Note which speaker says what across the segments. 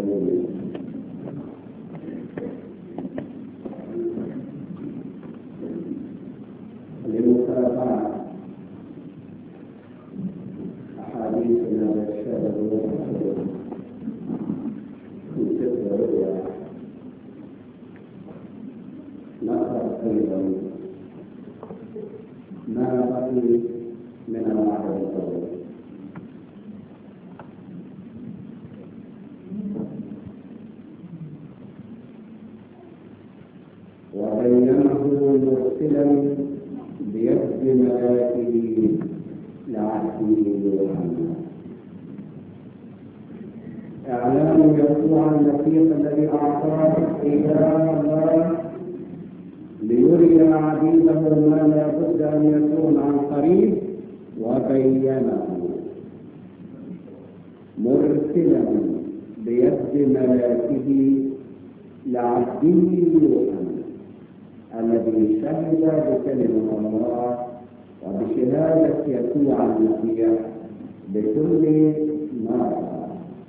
Speaker 1: لمتابعة أحاديثنا والشهد والحضور في سفر الرؤيا نقرأ أيضا ما بقي من العهد الأول وبينه مرسلا بيد ملائكه لعهده يوحنا إعلان يسوع المسيح الذي أعطاه إله الله ليري عبيده ما لا بد أن يكون عن قريب وبينه مرسلا بيد ملائكه لعبده يوحنا الذي شهد بكلمة الله وبشهادة يسوع المسيح بكل ما رأى.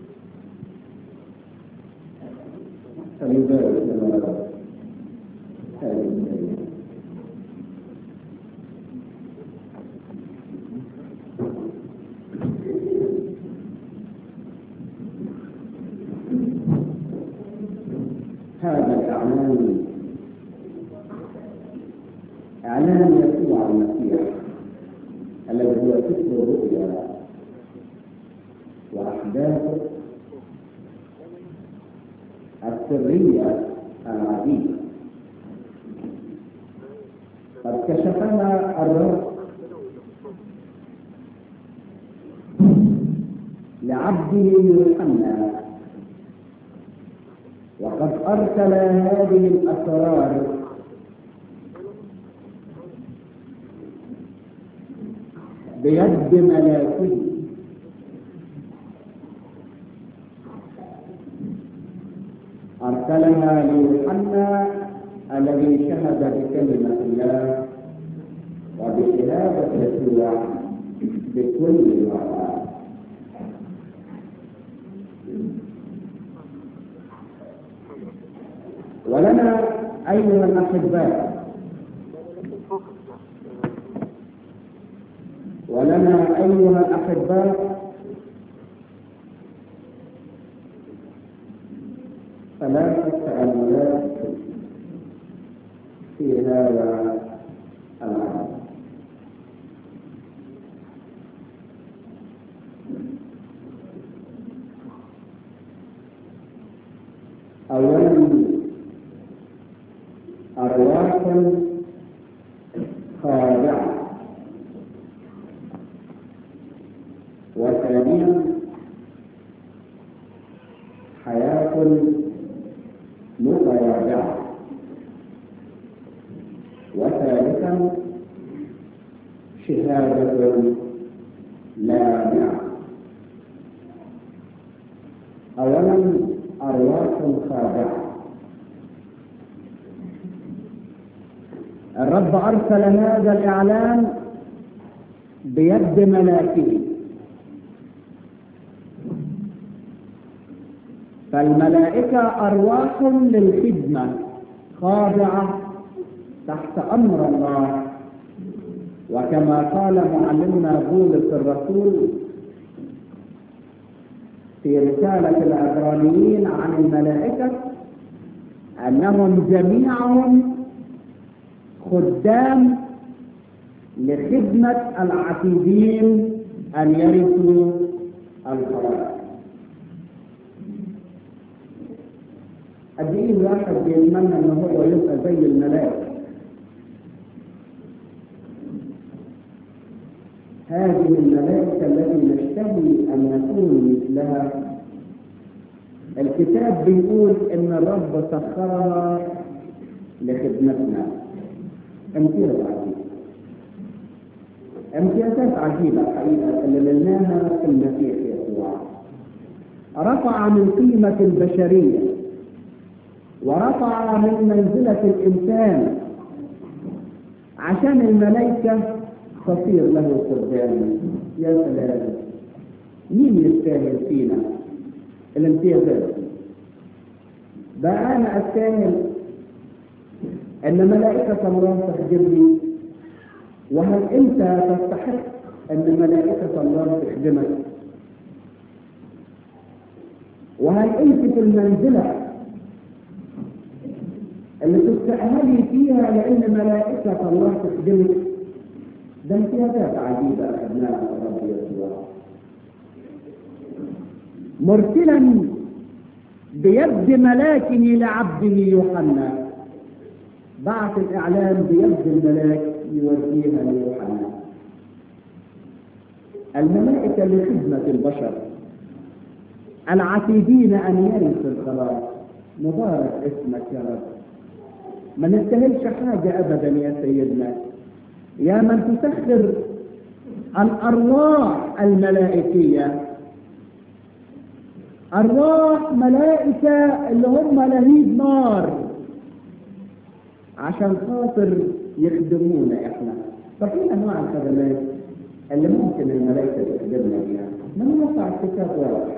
Speaker 1: فلذلك لنا هذه الكلمة هذا الإعلان إعلان يسوع المسيح الذي هو سفر الرؤيا وأحداثه السرية العجيبة قد كشفنا الرب لعبده يوحنا وقد أرسل هذه الأسرار بيد ملاكه أرسلها ليوحنا الذي شهد بكلمة الله وبشهادة يسوع بكل ما رأى ولنا أيها الأحباء ولنا أيها الأحباء ثلاثة تأملات في هذا العام أولا أرواح خاضعة وثانيا حياة متواضعة وثالثا شهادة لامعة أولا أرواح خاضعة الرب أرسل هذا الإعلان بيد ملاكه فالملائكة أرواح للخدمة خاضعة تحت أمر الله وكما قال معلمنا بولس الرسول في رسالة العبرانيين عن الملائكة أنهم جميعهم خدام لخدمة العتيدين أن يرثوا الخلائق قد ايه الواحد بيتمنى ان هو يبقى زي الملائكه هذه الملائكه التي نشتهي ان نكون مثلها الكتاب بيقول ان الرب سخرها لخدمتنا امتياز عجيب امتيازات عجيبه الحقيقه اللي نلناها في المسيح يسوع رفع من قيمه البشريه ورفع من منزلة الإنسان عشان الملائكة تصير له قدام يا سلام مين يستاهل فينا الامتيازات بقى أنا أستاهل أن ملائكة الله تخدمني وهل أنت تستحق أن ملائكة الله تخدمك وهل أنت في المنزلة اللي تستأهلي فيها لأن ملائكة الله تخدمك ده امتيازات عجيبة أخذناها الرب يسوع مرسلا بيد ملاكه لعبده يوحنا بعث الإعلام بيد الملاك يوديها ليوحنا الملائكة لخدمة البشر العتيدين أن يرثوا الخلاص مبارك اسمك يا رب ما نستاهلش حاجة أبدا يا سيدنا يا من تسخر الأرواح الملائكية أرواح ملائكة اللي هم لهيب نار عشان خاطر يخدمونا احنا طب ايه انواع الخدمات اللي ممكن الملائكة تخدمنا بيها من نصع الكتاب واضح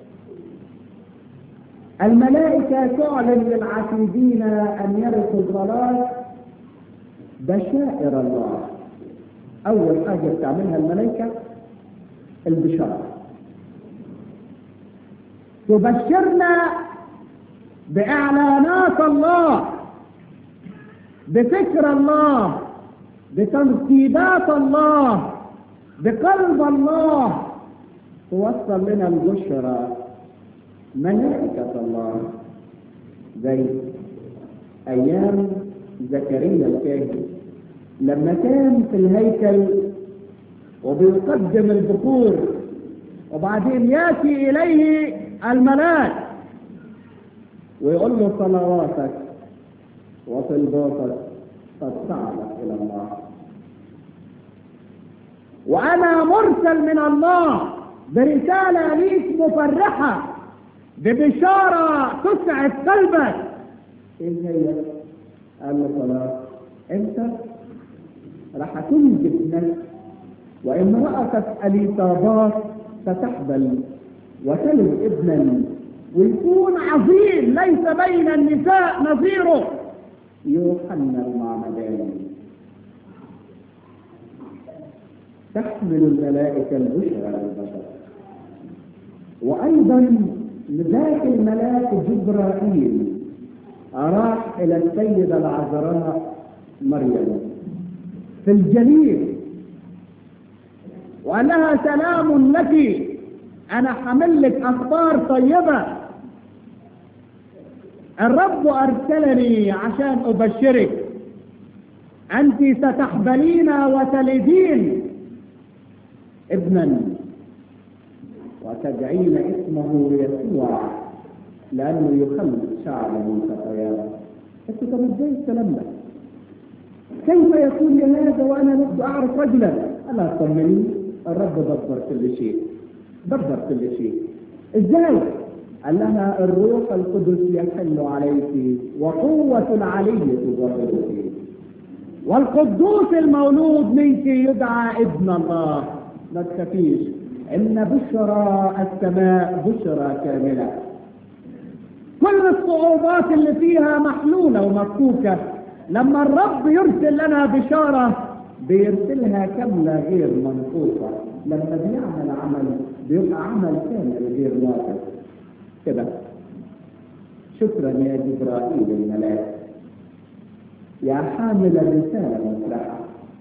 Speaker 1: الملائكة تعلن للعتيدين أن يرثوا الخلاص بشائر الله أول حاجة بتعملها الملائكة البشارة تبشرنا بإعلانات الله بفكر الله بترتيبات الله بقلب الله توصل لنا البشرى ملائكة الله زي أيام زكريا الكاهن لما كان في الهيكل وبيقدم البخور وبعدين ياتي إليه الملاك ويقول له صلواتك وطلباتك قد صعدت إلى الله وأنا مرسل من الله برسالة ليك مفرحة ببشارة تسعد قلبك ايه هي؟ قال له خلاص انت راح تنجب نفس وامرأتك اليصابات ستحبل وتلد ابنا ويكون عظيم ليس بين النساء نظيره يوحنا المعمداني تحمل الملائكة البشرى للبشر وأيضا ذاك الملاك جبرائيل راح إلى السيدة العذراء مريم في الجليل وقال لها سلام لك أنا حمل لك أخبار طيبة الرب أرسلني عشان أبشرك أنت ستحبلين وتلدين ابنا وتدعين اسمه يسوع لأنه يخلص شعب من خطاياه قلت طب ازاي الكلام ده؟ كيف يكون لي هذا وأنا لست أعرف رجلا؟ ألا طمني الرب دبر كل شيء دبر كل شيء ازاي؟ قال لها الروح القدس يحل عليك وقوة العلي تظهرك والقدوس المولود منك يدعى ابن الله ما تخافيش ان بشرى السماء بشرى كاملة كل الصعوبات اللي فيها محلولة ومفكوكة لما الرب يرسل لنا بشارة بيرسلها كاملة غير منقوصة لما بيعمل عمل بيبقى عمل كامل غير ناقص كده شكرا يا جبرائيل الملاك يا حامل الرسالة المفرحة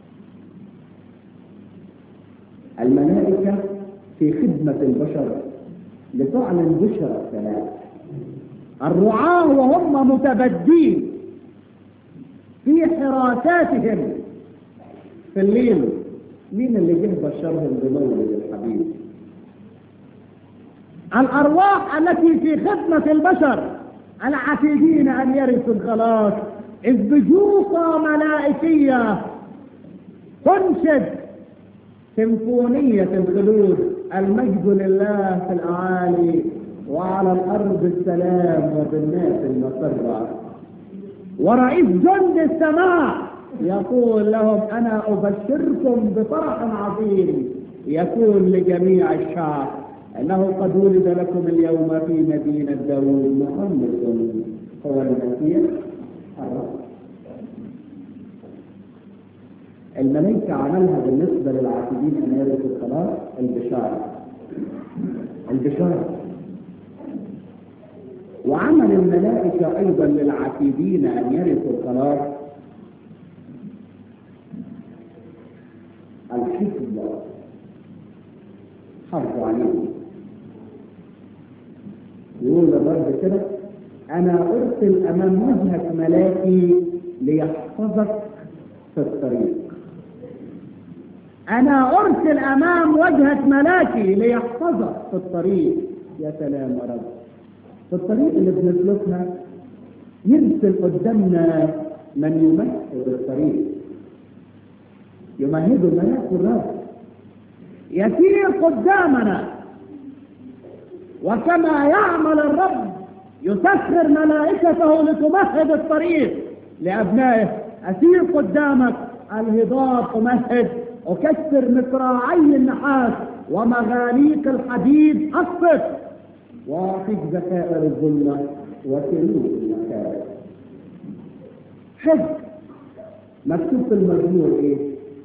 Speaker 1: الملائكة في خدمة البشر لتعلن بشرى السلام الرعاة وهم متبدين في حراساتهم في الليل مين اللي جه بشرهم بمولد الحبيب الأرواح التي في خدمة البشر العتيدين أن يرثوا الخلاص إذ بجوقة ملائكية تنشد سيمفونية الخلود المجد لله في الأعالي وعلى الأرض السلام وبالناس المسرة ورئيس جند السماء يقول لهم أنا أبشركم بفرح عظيم يكون لجميع الشعب انه قد ولد لكم اليوم في مدينة داوود محمد هو المسيح الرب الملائكة عملها بالنسبة للعاقدين أن يرثوا الخلاص البشارة البشارة وعمل الملائكة أيضا للعاقدين أن يرثوا الخلاص الحفظ حفظ عليهم يقول للرب كده أنا أرسل أمام وجهك ملاكي ليحفظك في الطريق أنا أرسل أمام وجهك ملاكي ليحفظك في الطريق يا سلام يا رب في الطريق اللي بنسلكها يرسل قدامنا من يمهد الطريق يمهد الملاك الرب يسير قدامنا وكما يعمل الرب يسخر ملائكته لتمهد الطريق لأبنائه أسير قدامك الهضاب أمهد أكسر مصراعي النحاس ومغاليق الحديد أصف وأعطيك ذكائر الظلمة وسلوك المكائد حفظ مكتوب في المزمور ايه؟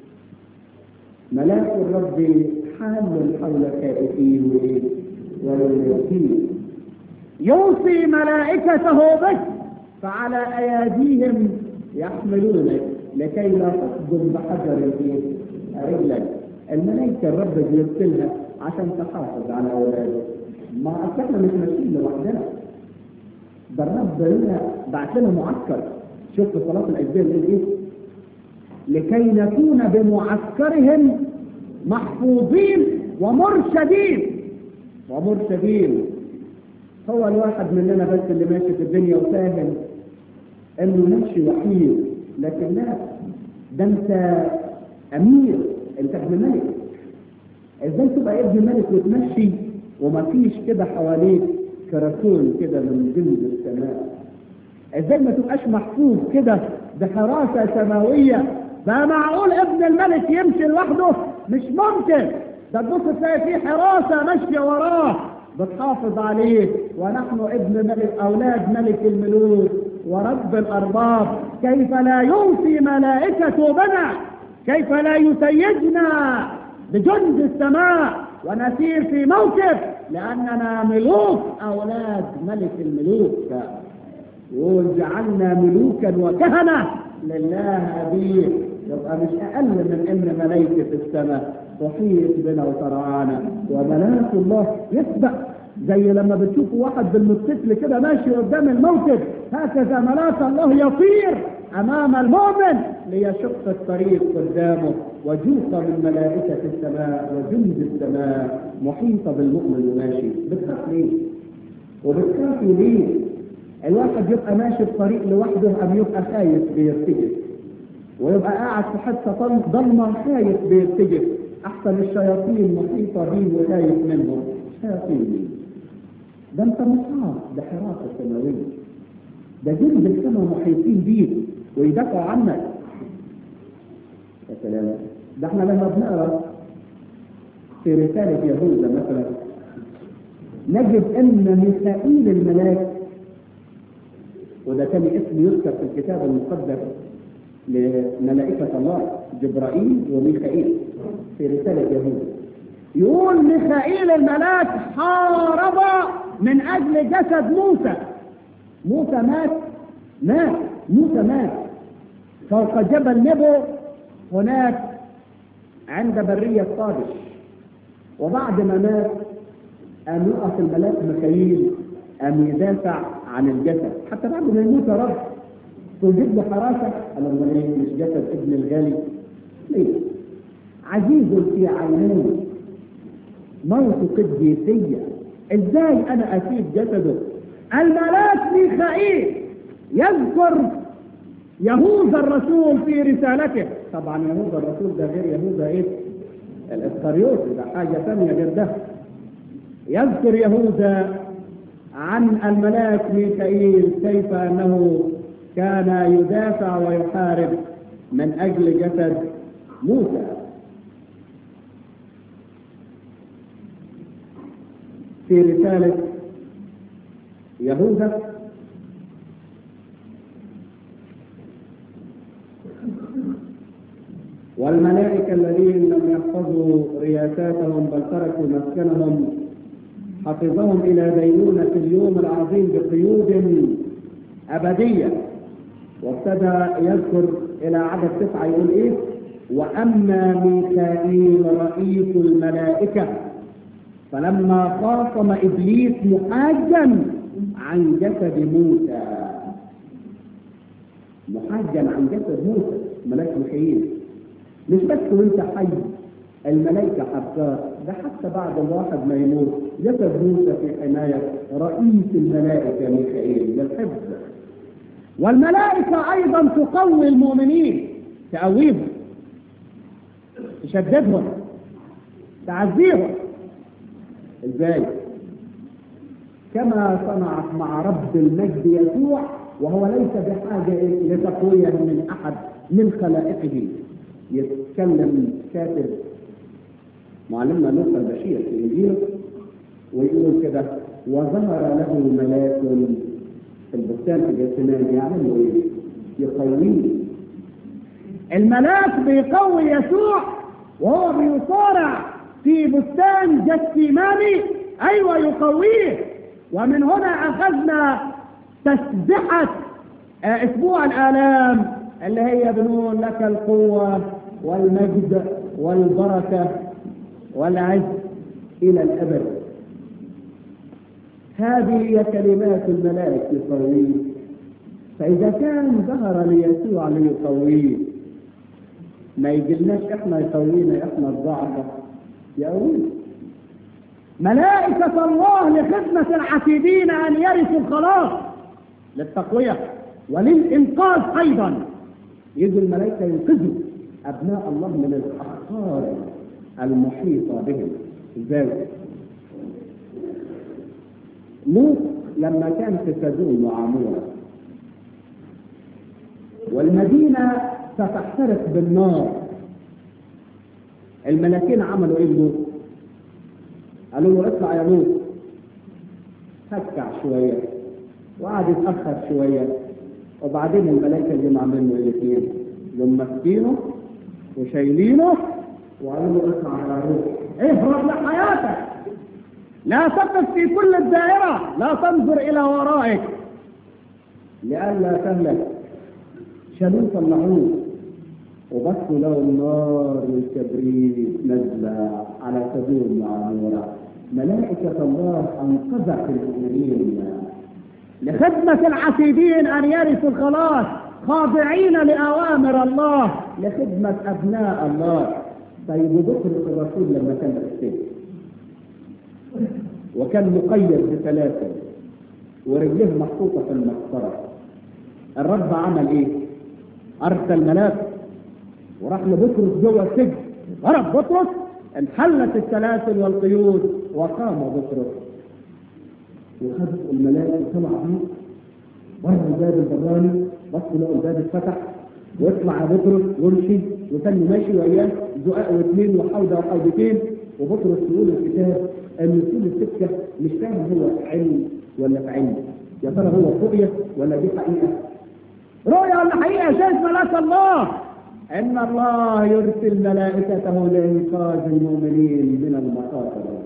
Speaker 1: ملاك الرب حال حول كائفين وايه؟ وينجيه يوصي ملائكته بك فعلى اياديهم يحملونك لكي لا تصدم بحجر ايه؟ رجلك الملائكة الرب بيرسلها عشان تحافظ على أولاده ما أصل احنا مش ماشيين لوحدنا ده الرب لنا بعت لنا معسكر شوف في صلاة الأجزاء اللي إيه؟ لكي نكون بمعسكرهم محفوظين ومرشدين ومرشدين هو الواحد مننا بس اللي ماشي في الدنيا وفاهم انه ماشي وحيد لكن لا ده انت امير انت ابن ملك ازاي تبقى ابن ملك وتمشي وما فيش كده حواليك كرسول كده من جند السماء ازاي ما تبقاش محفوظ كده بحراسة سماوية بقى معقول ابن الملك يمشي لوحده مش ممكن ده تبص تلاقي فيه حراسة ماشية وراه بتحافظ عليه ونحن ابن ملك اولاد ملك الملوك ورب الارباب كيف لا يوصي ملائكته بنا كيف لا يسيجنا بجند السماء ونسير في موكب لأننا ملوك أولاد ملك الملوك وجعلنا ملوكا وكهنة لله أبيه يبقى مش أقل من أن ملائكة السماء تحيط بنا وترعانا وملاك الله يسبق زي لما بتشوفوا واحد بالموتوسيكل كده ماشي قدام الموكب هكذا ملاك الله يطير امام المؤمن ليشق الطريق قدامه وجوق من ملائكة السماء وجند السماء محيطة بالمؤمن وماشي بتخاف ليه؟ وبتخافي ليه؟ الواحد يبقى ماشي في طريق لوحده ام يبقى خايف بيرتجف ويبقى قاعد في حته ضلمه خايف بيرتجف احسن الشياطين محيطه بيه وخايف منهم شياطين ده انت مصاب بحراسه سماويه ده جند السماء محيطين بيك ويدافعوا عنك يا سلام ده احنا لما بنقرا في رسالة يهوذا مثلا نجد ان ميخائيل الملاك وده كان اسم يذكر في الكتاب المقدس لملائكة الله جبرائيل وميخائيل في رسالة يهوذا يقول ميخائيل الملاك حارب من اجل جسد موسى موسى مات مات موسى مات فوق جبل نبو هناك عند برية قادش وبعد ما مات قام يقف الملاك ميخائيل قام يدافع عن الجسد حتى بعد ما يموت يا رب توجد له حراسة قال امال ايه مش جسد ابن الغالي ليه عزيز في عينيه موت قديسية ازاي انا اسيب جسده الملاك ميخائيل يذكر يهوذا الرسول في رسالته طبعا يهوذا الرسول ده غير يهوذا ايه الاسكريوطي ده حاجة ثانية غير ده يذكر يهوذا عن الملاك ميكائيل كيف انه كان يدافع ويحارب من اجل جسد موسى في رسالة يهوذا والملائكة الذين لم يحفظوا رياساتهم بل تركوا مسكنهم حفظهم إلى دينونة اليوم العظيم بقيود أبدية وابتدى يذكر إلى عدد تسعة يقول إيه وأما ميكائيل رئيس الملائكة فلما خاصم إبليس محاجا عن جسد موسى محاجا عن جسد موسى ملاك ميكائيل مش بس وانت حي الملائكة حفظاه ده حتى بعد الواحد ما يموت جسد موسى في حماية رئيس الملائكة ميكائيل للحفظ والملائكة أيضا تقوي المؤمنين تقويهم تشددهم تعزيهم ازاي كما صنعت مع رب المجد يسوع وهو ليس بحاجة لتقوية من أحد من خلائقه يتكلم كاتب معلمنا لوقا البشير في الإنجيل ويقول كده وظهر له ملاك في البستان في جسمان يعمل ايه؟ يقويه الملاك بيقوي يسوع وهو بيصارع في بستان جسيماني ايوه يقويه ومن هنا اخذنا تسبحه اسبوع الالام اللي هي بنقول لك القوه والمجد والبركه والعز الى الابد هذه هي كلمات الملائكة يقويه فإذا كان ظهر ليسوع ليقويه ما يجلناش احنا يقوينا احنا الضعفة يقوينا ملائكة الله لخدمة العتيدين أن يرثوا الخلاص للتقوية وللإنقاذ أيضا يجي الملائكة ينقذوا أبناء الله من الأخطار المحيطة بهم ازاي؟ لوط لما كان في سدوم وعمورة والمدينة ستحترق بالنار الملاكين عملوا ايه لوط؟ قالوا له اطلع يا لوط هكع شوية وقعد يتأخر شوية وبعدين الملائكة جمع منه الاثنين يوم ماسكينه وشايلينه وقالوا له اطلع يا روح اهرب لحياتك لا تقف في كل الدائرة لا تنظر إلى ورائك لئلا تهلك شالوه طلعوه وبصوا له النار والكبريت نزلة على سبيل معمورة ملائكة الله أنقذت المؤمنين لخدمة العتيدين أن يرثوا الخلاص خاضعين لأوامر الله لخدمة أبناء الله طيب بكرة الرسول لما كان في السجن وكان مقيد بثلاثة ورجليه محطوطة في المسطرة الرب عمل ايه؟ أرسل ملاك وراح لبطرس جوه السجن ضرب بطرس انحلت السلاسل والقيود وقام بطرس وخد الملاك وطلع بيه بره الباب البراني بص لقوا الباب اتفتح واطلع يا بطرس وامشي وكان ماشي وياه زقاق واثنين وحوضه وحوضتين وبطرس يقول الكتاب ان يكون السكه مش فاهم هو في علم ولا في علم يا ترى هو رؤيه ولا دي حقيقه؟ رؤيه ولا حقيقه شايف ملاك الله ان الله يرسل ملائكته لانقاذ المؤمنين من المخاطر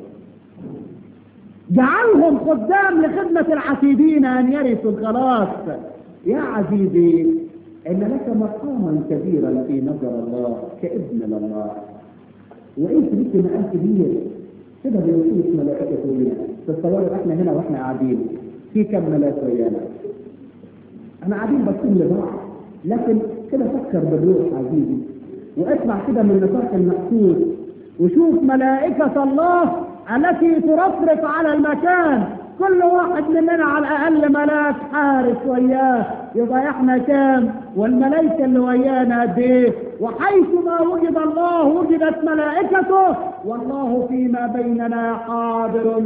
Speaker 1: جعلهم خدام لخدمة العتيدين أن يرثوا الخلاص يا عزيزي إن لك مقاما كبيرا في نظر الله كابن لله وانت ليك مقام كبير كده بيوصيك ملائكة لنا تصوروا احنا هنا واحنا قاعدين في كم ملاك ويانا انا قاعدين باصين لبعض لكن كده فكر بالروح عزيزي واسمع كده من نطاق المحسوس وشوف ملائكة الله التي ترفرف على المكان كل واحد مننا على الاقل ملاك حارس وياه يبقى احنا كام والملائكه اللي ويانا قد ايه وحيث ما وجد الله وجدت ملائكته والله فيما بيننا حاضر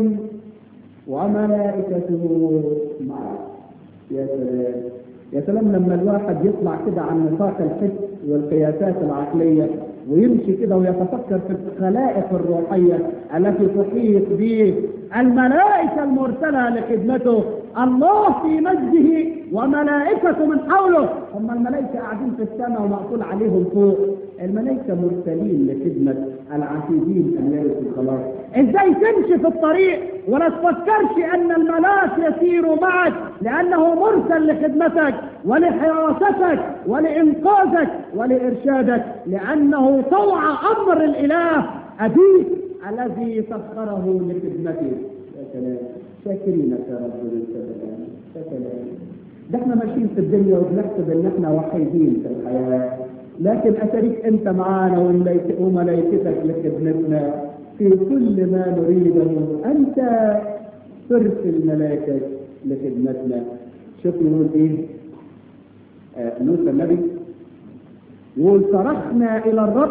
Speaker 1: وملائكته معه يا سلام يا سلام لما الواحد يطلع كده عن نطاق الحس والقياسات العقليه ويمشي كده ويتفكر في الخلائق الروحيه التي تحيط به الملائكه المرسله لخدمته الله في مجده وملائكته من حوله هم الملائكة قاعدين في السماء ومقفول عليهم فوق الملائكة مرسلين لخدمة العتيدين أن يرثوا الخلاص ازاي تمشي في الطريق ولا تفكرش أن الملاك يسير معك لأنه مرسل لخدمتك ولحراستك ولإنقاذك ولإرشادك لأنه طوع أمر الإله أبيك الذي سخره لخدمته يا سلام شاكرينك يا رب للسلام يا سلام ده احنا ماشيين في الدنيا وبنحسب ان احنا وحيدين في الحياه لكن اتريك انت معانا وملائك- وملائكتك لخدمتنا في كل ما نريده انت ترسل ملائكتك لخدمتنا شوف يقول ايه آه موسى النبي يقول صرخنا الى الرب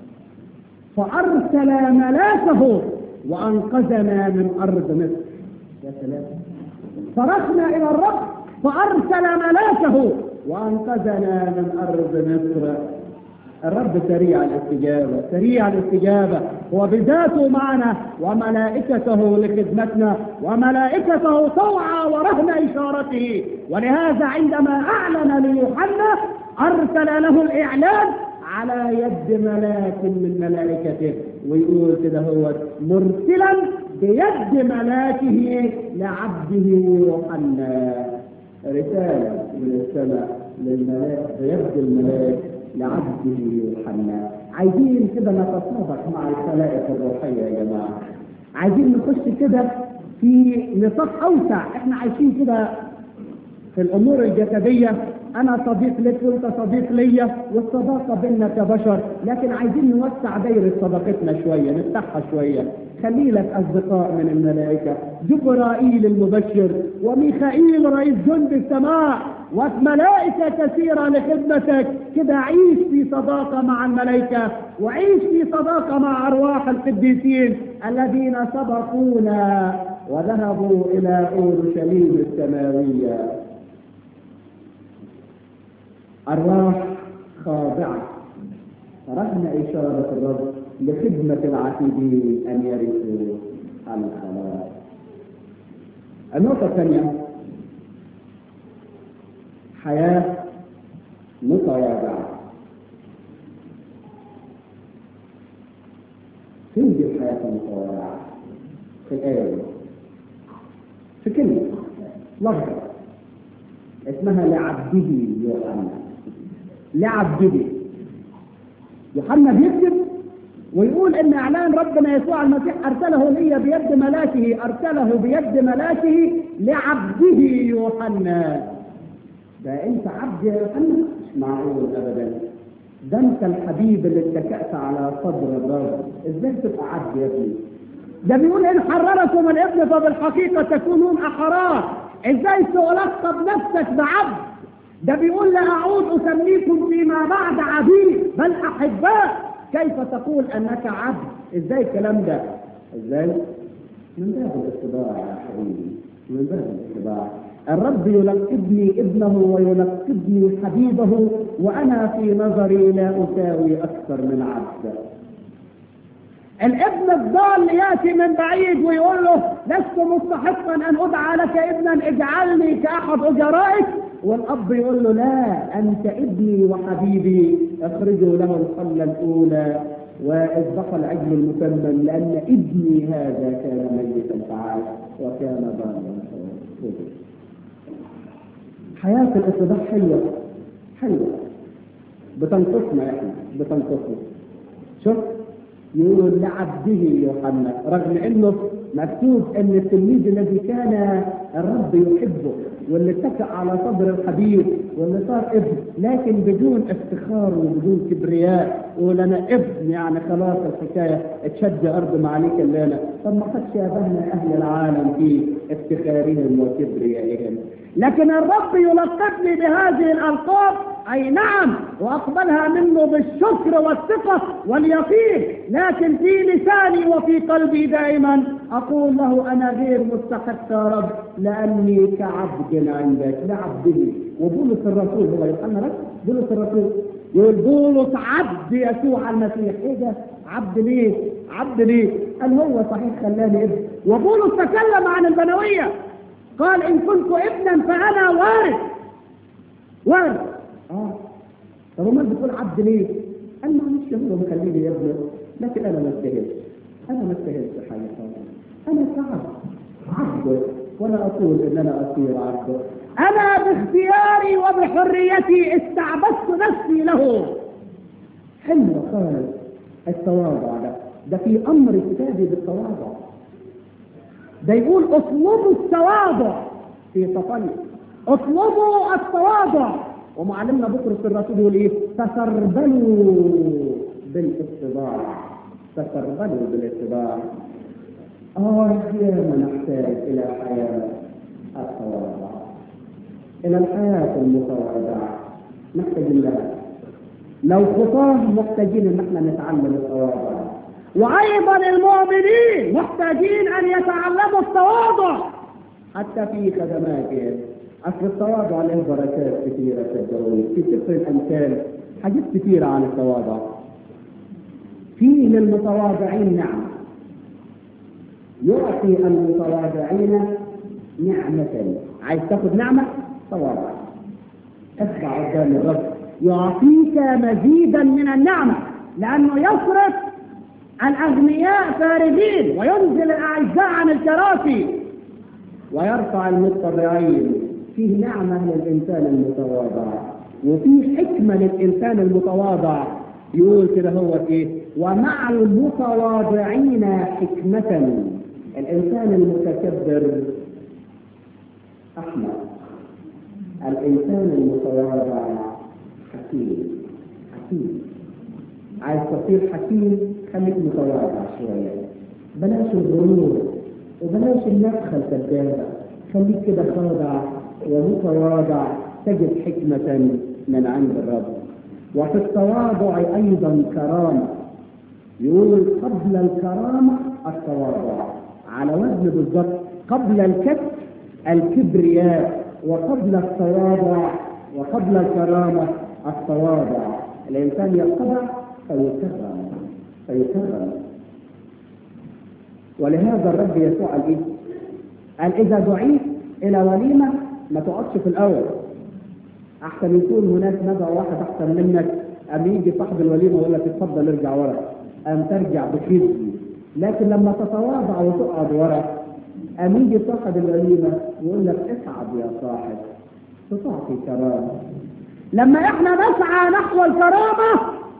Speaker 1: فارسل ملاكه وانقذنا من ارض مصر يا سلام صرخنا الى الرب فارسل ملاكه وانقذنا من ارض مصر الرب سريع الاستجابة سريع الاستجابة هو بذاته معنا وملائكته لخدمتنا وملائكته طوعا ورهن إشارته ولهذا عندما أعلن ليوحنا أرسل له الإعلان على يد ملاك من ملائكته ويقول كده هو مرسلا بيد ملاكه لعبده يوحنا رسالة من السماء للملاك بيد الملاك لعبده يوحنا عايزين كده نتسابق مع الخلائق الروحية يا جماعة عايزين نخش كده في نطاق أوسع احنا عايشين كده في الامور الجسديه انا صديق لك وانت صديق ليا والصداقه بيننا كبشر لكن عايزين نوسع دايره صداقتنا شويه نفتحها شويه خلي لك اصدقاء من الملائكه جبرائيل المبشر وميخائيل رئيس جند السماء وملائكه كثيره لخدمتك كده عيش في صداقه مع الملائكه وعيش في صداقه مع ارواح القديسين الذين سبقونا وذهبوا الى اورشليم السماويه أرواح خاضعة رهن إشارة الرب لخدمة العتيدين أن يرثوا الخلاص النقطة الثانية حياة متواضعة فين دي الحياة المتواضعة؟ في الآية دي. في كلمة لفظة اسمها لعبده يوحنا لعبده يوحنا بيكتب ويقول ان اعلان ربنا يسوع المسيح ارسله لي بيد ملاكه ارسله بيد ملاكه لعبده يوحنا ده انت عبد يا يوحنا مش معقول ابدا ده انت الحبيب اللي اتكأت على صدر الرب ازاي تبقى عبد يا ابني ده بيقول ان حرركم الابن فبالحقيقه تكونون احرار ازاي تلقب نفسك بعبد ده بيقول لا اعود اسميكم فيما بعد عبيد بل احباء كيف تقول انك عبد ازاي الكلام ده ازاي من باب الاتباع يا حبيبي من باب الاتباع الرب يلقبني ابنه ويلقبني حبيبه وانا في نظري لا اساوي اكثر من عبد الابن الضال ياتي من بعيد ويقول له لست مستحقا ان ادعى لك ابنا اجعلني كاحد اجرائك والاب يقول له لا انت ابني وحبيبي اخرجوا له الخله الاولى واذبحوا العجل المسمن لان ابني هذا كان ميتا فعاش وكان ضالا حياه الاتباع حلوه حلوه بتنقصنا احنا بتنقصنا شوف يقول لعبده يوحنا رغم انه مكتوب ان التلميذ الذي كان الرب يحبه واللي اتكأ على صدر الحبيب واللي صار ابن لكن بدون افتخار وبدون كبرياء يقول انا ابن يعني خلاص الحكايه اتشد ارض معاليك الليله طب ما قد شابهنا اهل العالم في افتخارهم وكبريائهم لكن الرب يلقبني بهذه الالقاب اي نعم واقبلها منه بالشكر والثقه واليقين لكن في لساني وفي قلبي دائما اقول له انا غير مستحق يا رب لاني كعبد عندك لعبده وبولس الرسول هو يوحنا بس بولس الرسول يقول بولس عبد يسوع المسيح ايه ده عبد ليه عبد ليه قال هو صحيح خلاني ابن وبولس تكلم عن البنويه قال إن كنت ابنا فأنا وارث وارث اه طب امال بتقول عبد ليه؟ قال معلش هو مخليني يا ابني لكن انا ما استاهلش انا ما استاهلش حاجه خالص انا تعب عبد وانا اقول ان انا اصير عبد انا باختياري وبحريتي استعبدت نفسي له حلو خالص التواضع ده ده في امر كتابي بالتواضع ده يقول اطلبوا التواضع في تطلع اطلبوا التواضع ومعلمنا بطرس الرسول يقول ايه تسربلوا بالاتباع تسربلوا بالاتباع اه يا من نحتاج الى حياه التواضع الى الحياه المتواضعه محتاج لها لو خطاه محتاجين ان احنا نتعلم التواضع وايضا المؤمنين محتاجين ان يتعلموا التواضع حتى في خدماتهم اصل التواضع له بركات كثيره صدقوني في سفر الامثال حاجات كثيره عن التواضع فيه للمتواضعين نعمه يعطي المتواضعين نعمة عايز تاخد نعمة تواضع اتبع قدام الرب يعطيك مزيدا من النعمة لأنه يصرف الأغنياء فارغين وينزل الأعزاء عن الكراسي ويرفع المتضعين فيه نعمة للإنسان المتواضع وفيه حكمة للإنسان المتواضع يقول كده هو إيه ومع المتواضعين حكمة الإنسان المتكبر أحمق الإنسان المتواضع حكيم حكيم عايز تصير حكيم خليك متواضع شوية بلاش الغرور وبلاش النفخة الكذابة خليك كده خاضع ومتواضع تجد حكمة من عند الرب وفي التواضع أيضا كرامة يقول قبل الكرامة التواضع على وزن بالضبط قبل الكتف الكبرياء وقبل التواضع وقبل الكرامة التواضع الإنسان يتبع فيكرم فيكرم ولهذا الرب يسوع قال إيه؟ قال إذا دعيت إلى وليمة ما تقعدش في الأول أحسن يكون هناك نبع واحد أحسن منك أم يجي صاحب الوليمة ويقول لك اتفضل ارجع ورا أم ترجع بخزي لكن لما تتواضع وتقعد ورا أم يجي صاحب الوليمة ويقول لك اصعد يا صاحب تعطي كرامة لما احنا نسعى نحو الكرامة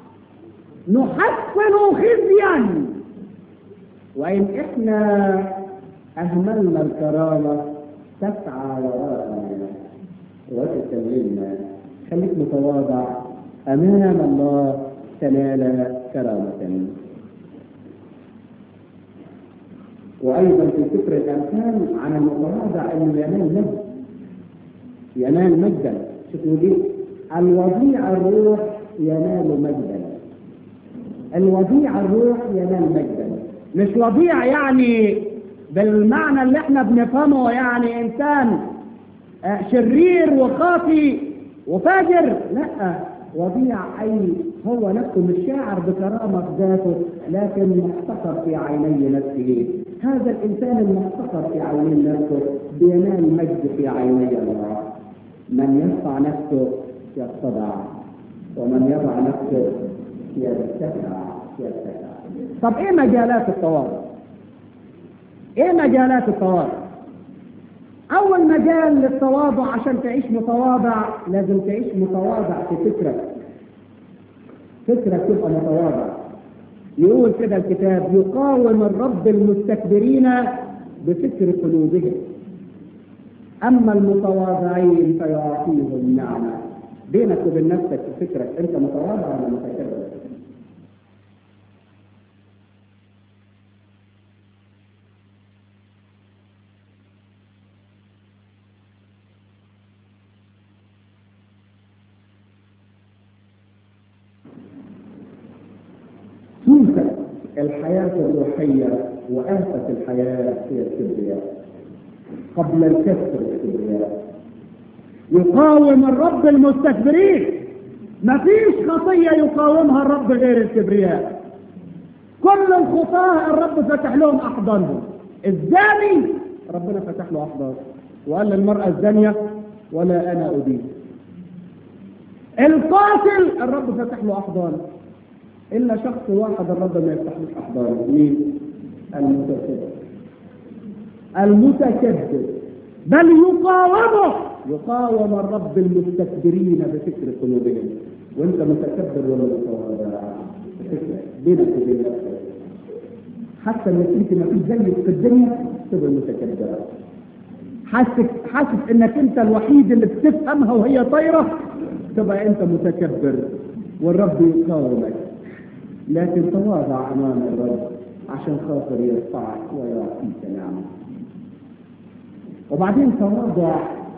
Speaker 1: نحسن خزيا وإن احنا أهملنا الكرامة تسعى وراءنا وتسلمنا خليك متواضع أمام الله تنال كرامة وأيضا في سفر الأمثال عن المتواضع أنه ينال مجد ينال مجدا شوفوا دي الوضيع الروح ينال مجدا الوضيع الروح ينال مجدا مش وضيع يعني بالمعنى اللي احنا بنفهمه يعني انسان شرير وخاطي وفاجر لا وضيع اي هو نفسه مش شاعر بكرامه في ذاته لكن محتقر في عيني نفسه هذا الانسان المحتقر في عيني نفسه بينال مجد في عيني الله من يرفع نفسه يتضع ومن يضع نفسه يرتفع يرتفع طب ايه مجالات التواضع ايه مجالات التواضع اول مجال للتواضع عشان تعيش متواضع لازم تعيش متواضع في فكرك فكرك تبقى متواضع يقول كده الكتاب يقاوم الرب المستكبرين بفكر قلوبهم اما المتواضعين فيعطيهم نعمه بينك وبين نفسك في فكرك انت متواضع ولا متكبر سوسة الحياة الروحية وآفة الحياة هي الكبرياء قبل الكسر الكبرياء يقاوم الرب المستكبرين مفيش خطية يقاومها الرب غير الكبرياء كل الخطاة الرب فتح لهم أحضانهم الزاني ربنا فتح له أحضان وقال للمرأة الزانية ولا أنا أدين القاتل الرب فتح له أحضان إلا شخص واحد الرب ما يفتحلوش أحضانه مين؟ المتكبر المتكبر بل يقاومه يقاوم الرب المستكبرين بفكر قلوبهم وانت متكبر ولا متواضع بينك وبين نفسك حتى انك انت ما فيش زيك في الدنيا تبقى متكبر حاسس حاسس انك انت الوحيد اللي بتفهمها وهي طايره تبقى انت متكبر والرب يقاومك لكن تواضع امام الرب عشان خاطر يرفعك ويعطيك نعمه وبعدين تواضع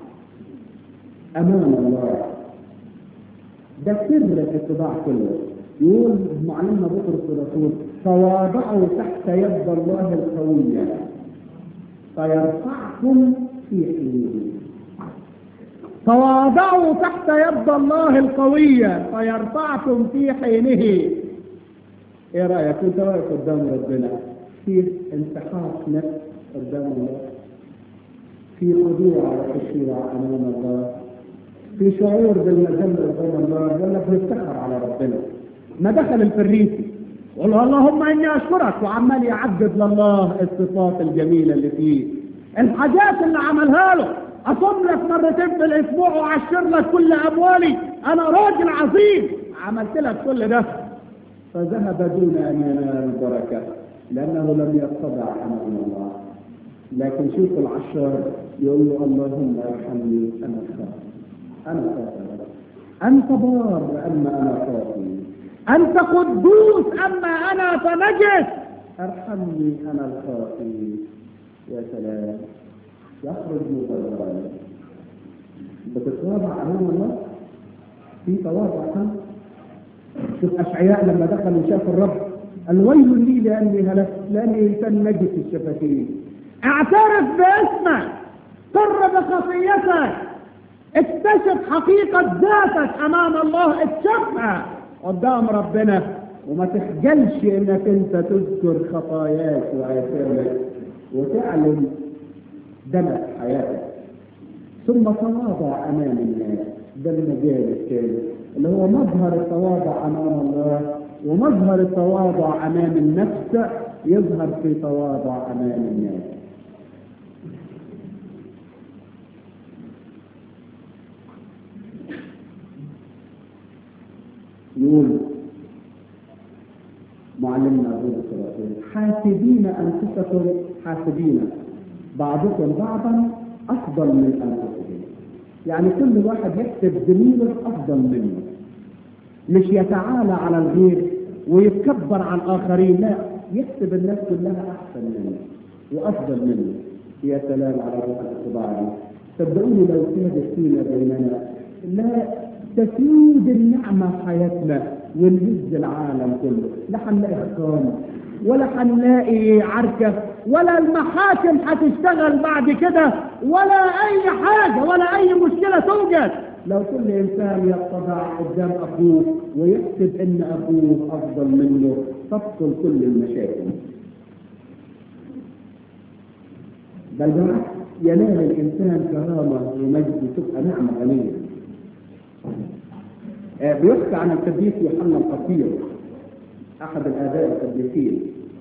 Speaker 1: امام الله ده سر الاتباع كله يقول معلمنا بطرس الرسول تواضعوا تحت يد الله القوية فيرفعكم في حينه تواضعوا تحت يد الله القوية فيرفعكم في حينه ايه رأيك انت واقف قدام ربنا في انسحاق نفس قدام الله في خضوع وخشوع امام الله في شعور بالمذله قدام الله ولا بيفتخر على ربنا ما دخل الفريسي قال اللهم اني اشكرك وعمال يعدد لله الصفات الجميله اللي فيه الحاجات اللي عملها له اصوم لك مرتين في الاسبوع واعشر لك كل اموالي انا راجل عظيم عملت لك كل ده فذهب دون ان ينال البركه لانه لم يتضع امام الله لكن شوف العشار يقول له اللهم ارحمني انا خاطئ انا خاطئ انت بار اما انا خاطئ انت قدوس اما انا فنجس ارحمني انا الخاطئ يا سلام يخرج متضررا بتتواضع امام الله في تواضع كم شوف اشعياء لما دخل وشاف الرب قال ويل لي لاني هلكت لاني انسان نجس الشفتين اعترف باسمك قر بخطيتك اكتشف حقيقة ذاتك امام الله اكتشفها قدام ربنا وما تخجلش انك انت تذكر خطاياك واثامك وتعلن دمك حياتك ثم تواضع امام الناس ده المجال الثالث اللي هو مظهر التواضع امام الله ومظهر التواضع امام النفس يظهر في تواضع امام الناس يقول معلمنا بولس الرسول حاسبين انفسكم حاسبين بعضكم بعضا افضل من انفسهم يعني كل واحد يحسب زميله افضل منه مش يتعالى على الغير ويتكبر على الاخرين لا يحسب الناس كلها احسن منه وافضل منه يا سلام على روح الاتباع دي صدقوني لو كانت فينا بيننا لا تسود النعمة في حياتنا ونهز العالم كله لا هنلاقي حكام ولا هنلاقي عركة ولا المحاكم هتشتغل بعد كده ولا أي حاجة ولا أي مشكلة توجد لو كل إنسان يتضع قدام أخوه ويحسب إن أخوه أفضل منه تبطل كل المشاكل بل بالعكس ينال الإنسان كرامة ومجد تبقى نعمة غنية بيحكى عن القديس يوحنا القصير احد الاباء القديسين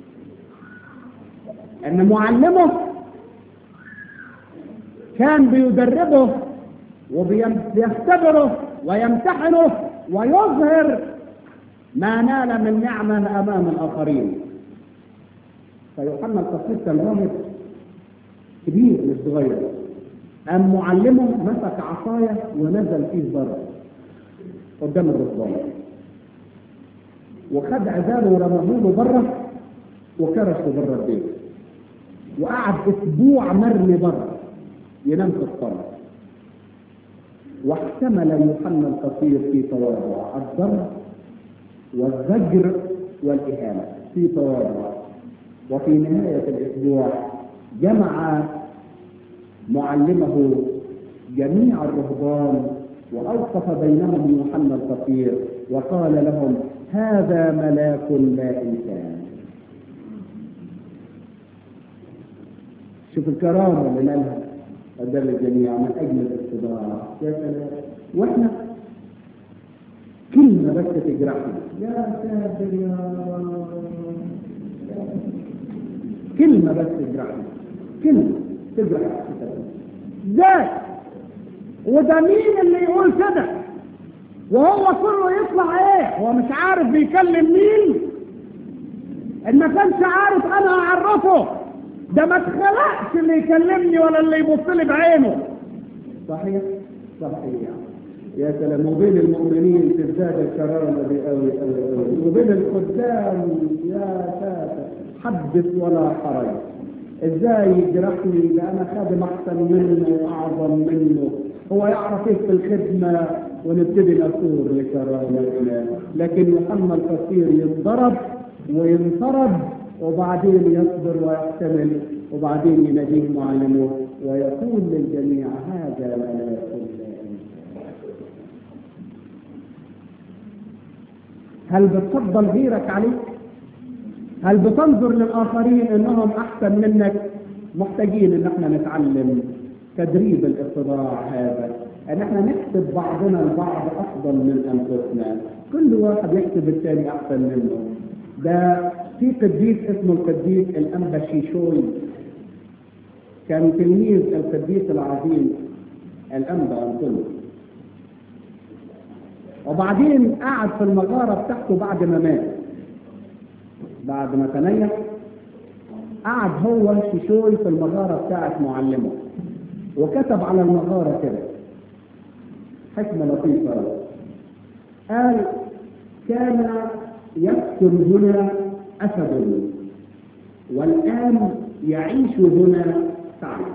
Speaker 1: ان معلمه كان بيدربه وبيختبره ويمتحنه ويظهر ما نال من نعمه امام الاخرين فيوحنا القصير كان راهب كبير مش صغير قام معلمه مسك عصايه ونزل فيه بره قدام الرهبان وخد عذاره ورماه له بره وكرشه بره البيت وقعد اسبوع مرمي بره ينام في الصلاه واحتمل يوحنا القصير في تواضع الضرب والزجر والاهانه في تواضع وفي نهايه الاسبوع جمع معلمه جميع الرهبان وأوقف بينهم يوحنا القصير وقال لهم هذا ملاك لا إنسان شوف الكرامة اللي نالها قدام الجميع من اجل الاتباع يا سلام واحنا كلمه بس تجرحنا يا ساتر يا كلمه بس تجرحنا كلمه تجرح
Speaker 2: ازاي وده مين اللي يقول كده وهو كله يطلع ايه هو مش عارف بيكلم مين ان ما كانش عارف انا اعرفه ده ما اتخلقش اللي يكلمني ولا اللي يبص لي بعينه
Speaker 1: صحيح صحيح يا سلام وبين المؤمنين تزداد الكرامه دي قوي قوي قوي وبين الخدام يا ساتر حدث ولا حرج ازاي يجرحني ده انا خادم احسن منه واعظم منه هو يعرف ايه في الخدمه ونبتدي نثور لكرامتنا لكن يوحنا القصير ينضرب وينطرد وبعدين يصبر ويحتمل وبعدين يناديه معلمه ويقول للجميع هذا ملاك الله هل بتفضل غيرك عليك؟ هل بتنظر للآخرين إنهم أحسن منك؟ محتاجين إن احنا نتعلم تدريب الاتضاع هذا ان احنا نحسب بعضنا البعض افضل من انفسنا كل واحد يحسب الثاني احسن منه ده في قديس اسمه القديس الانبا شيشوي كان تلميذ القديس العظيم الانبا انطونيوس وبعدين قعد في المغارة بتاعته بعد ما مات بعد ما تنيح قعد هو شيشوي في المغارة بتاعت معلمه وكتب على المغارة كده حكمة لطيفة قال كان يسكن هنا أسد والآن يعيش هنا ثعلب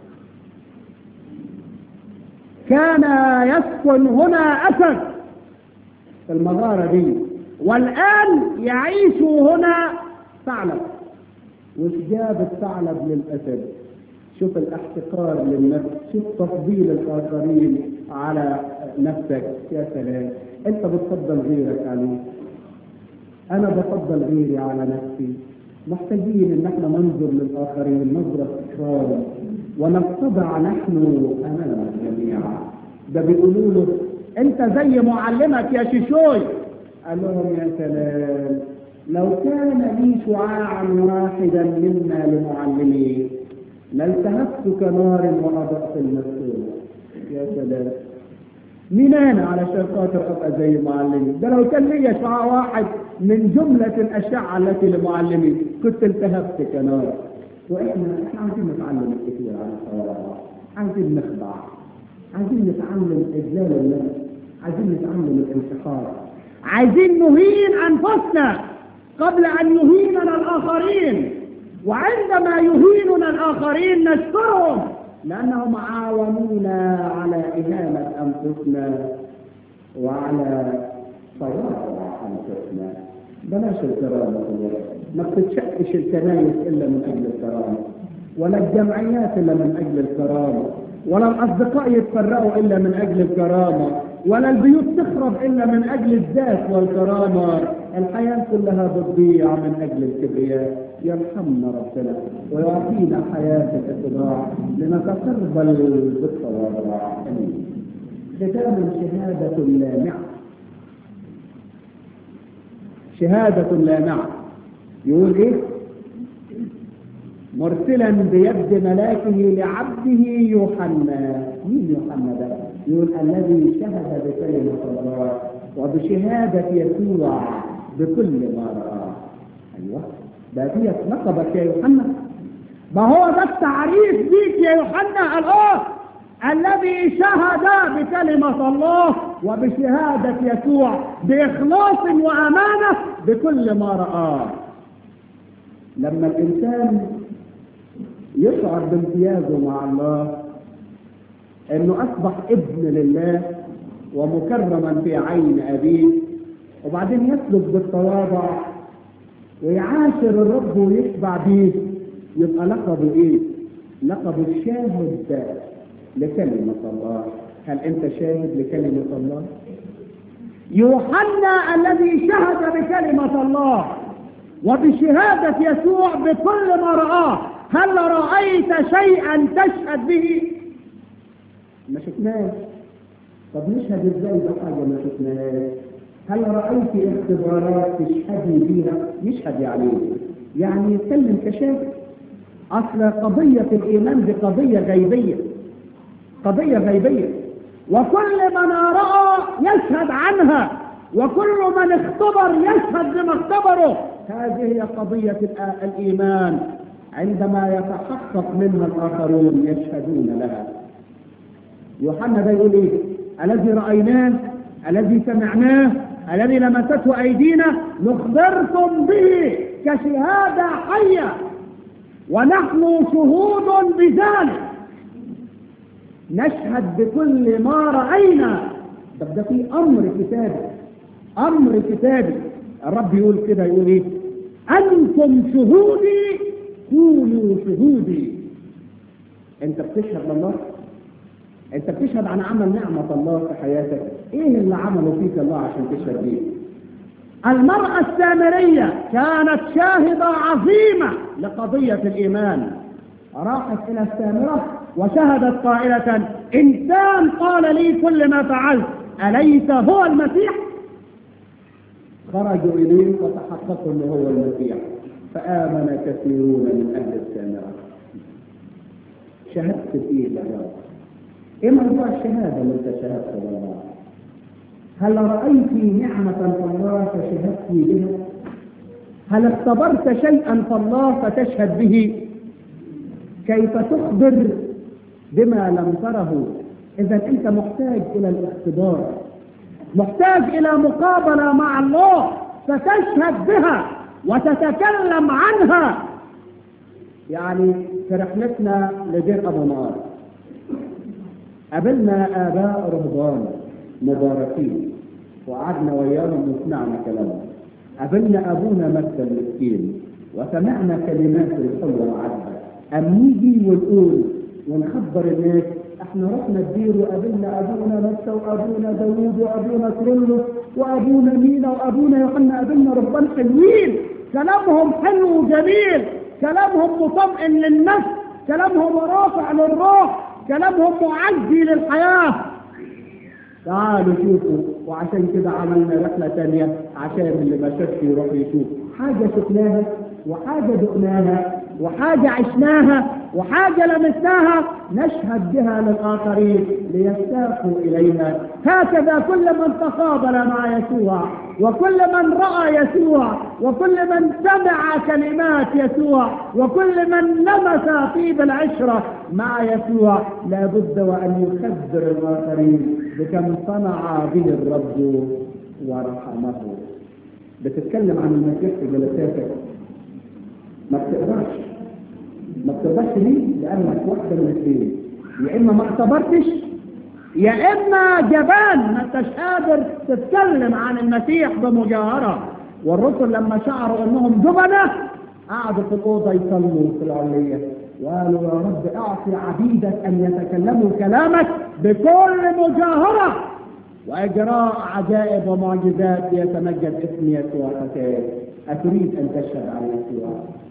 Speaker 2: كان يسكن هنا أسد
Speaker 1: في المغارة دي
Speaker 2: والآن يعيش هنا
Speaker 1: ثعلب وش جاب الثعلب للأسد شوف الاحتقار للنفس شوف تفضيل الآخرين على نفسك يا سلام انت بتفضل غيرك عليه انا بفضل غيري على نفسي محتاجين ان احنا ننظر للاخرين نظرة اكرام ونتضع نحن امام الجميع
Speaker 2: ده بيقولوا له انت زي معلمك يا شيشوي
Speaker 1: قال لهم يا سلام لو كان لي شعاعا واحدا مما لمعلمي لالتهبت كنار وأضأت المسؤول يا سلام مين انا علشان خاطر ابقى زي معلمي ده لو كان ليا شعاع واحد من جملة الأشعة التي لمعلمي كنت التهبت كنار وإحنا إحنا عايزين نتعلم الكثير عن الصواب عايزين نخضع عايزين نتعلم إجلال النفس عايزين نتعلم الانتحار
Speaker 2: عايزين نهين أنفسنا قبل أن يهيننا الآخرين وعندما يهيننا الآخرين نشكرهم
Speaker 1: لأنهم عاونونا على إهانة أنفسنا وعلى صواب أنفسنا بلاش الكرامة ما بتتشقش الكنايس إلا من أجل الكرامة ولا الجمعيات إلا من أجل الكرامة ولا الأصدقاء يتفرقوا إلا من أجل الكرامة ولا البيوت تخرب إلا من أجل الذات والكرامة الحياة كلها بتضيع من أجل الكبرياء يرحمنا ربنا ويعطينا حياة الاتباع لنتقربل بالتواضع امين ختام شهادة لامعة شهادة لامعة يقول ايه مرسلا بيد ملاكه لعبده يوحنا مين يوحنا ده يقول الذي شهد بكلمة الله وبشهادة يسوع بكل ما رآه أيوه ده دي لقبك يا يوحنا
Speaker 2: ما هو ده التعريف بيك يا يوحنا الآن الذي شهد بكلمة الله وبشهادة يسوع بإخلاص وأمانة
Speaker 1: بكل ما رآه لما الإنسان يشعر بامتيازه مع الله انه اصبح ابن لله ومكرما في عين ابيه وبعدين يسلك بالتواضع ويعاشر الرب ويشبع بيه يبقى لقبه ايه؟ لقبه الشاهد لكلمة الله هل انت شاهد لكلمة الله؟
Speaker 2: يوحنا الذي شهد بكلمة الله وبشهادة يسوع بكل ما رآه هل رأيت شيئا تشهد به
Speaker 1: ما شفناش طب نشهد ازاي بحاجة ما شفناهاش هل رأيت اختبارات تشهدي بيها يشهد يعني يعني يتكلم كشاهد أصل قضية الإيمان دي قضية غيبية قضية غيبية وكل من رأى يشهد عنها وكل من اختبر يشهد بما اختبره هذه هي قضية الإيمان عندما يتحقق منها الآخرون يشهدون لها يوحنا ده يقول ايه الذي رأيناه الذي سمعناه الذي لمسته أيدينا نخبركم به كشهادة حية ونحن شهود بذلك نشهد بكل ما رأينا طب ده في أمر كتابي أمر كتابي الرب يقول كده يقول إيه أنتم شهودي كونوا شهودي أنت بتشهد لله أنت بتشهد عن عمل نعمة الله في حياتك إيه اللي عمله فيك الله عشان تشهد بيه المرأة السامرية كانت شاهدة عظيمة لقضية الإيمان راحت إلى السامرة وشهدت قائلة إنسان قال لي كل ما فعلت أليس هو المسيح خرجوا إليه وتحققوا أنه هو المسيح فآمن كثيرون من أهل السامرة شهدت فيه لله إيه موضوع الشهادة اللي أنت شهدت لله هل رأيت نعمة الله فشهدت بها هل اختبرت شيئا فالله فتشهد به كيف تخبر بما لم تره إذا أنت محتاج إلى الاختبار محتاج إلى مقابلة مع الله فتشهد بها وتتكلم عنها يعني في رحلتنا لدير أبو نار قابلنا آباء رهبان مباركين وقعدنا وياهم وسمعنا كلامهم قابلنا أبونا مكة المسكين وسمعنا كلمات الحلوة العذبة أم نيجي ونقول ونخبر الناس احنا رحنا الدير وقابلنا ابونا مكة وابونا داوود وابونا كرولوس وابونا مينا وابونا يوحنا قابلنا ربان حلوين كلامهم حلو وجميل كلامهم مطمئن للنفس كلامهم رافع للروح كلامهم معزي للحياة تعالوا شوفوا وعشان كده عملنا رحلة تانية عشان اللي ما شافش يروح يشوف حاجة شفناها وحاجة دقناها وحاجة عشناها وحاجة لمسناها نشهد بها للآخرين ليشتاقوا إليها هكذا كل من تقابل مع يسوع وكل من رأى يسوع وكل من سمع كلمات يسوع وكل من لمس طيب العشرة مع يسوع لابد وأن يخبر الآخرين بكم صنع به الرب ورحمه بتتكلم عن المسيح في جلساتك ما بتقدرش ما بتقدرش ليه؟ لأنك واحدة من الاثنين يا إما ما اختبرتش يا إما جبان ما انتش قادر تتكلم عن المسيح بمجاهرة والرسل لما شعروا إنهم جبنة قعدوا في الأوضة يصلوا في العلية وقالوا يا رب أعطي عبيدك أن يتكلموا كلامك بكل مجاهرة وإجراء عجائب ومعجزات ليتمجد اسم يسوع فتاة أتريد أن تشهد على يسوع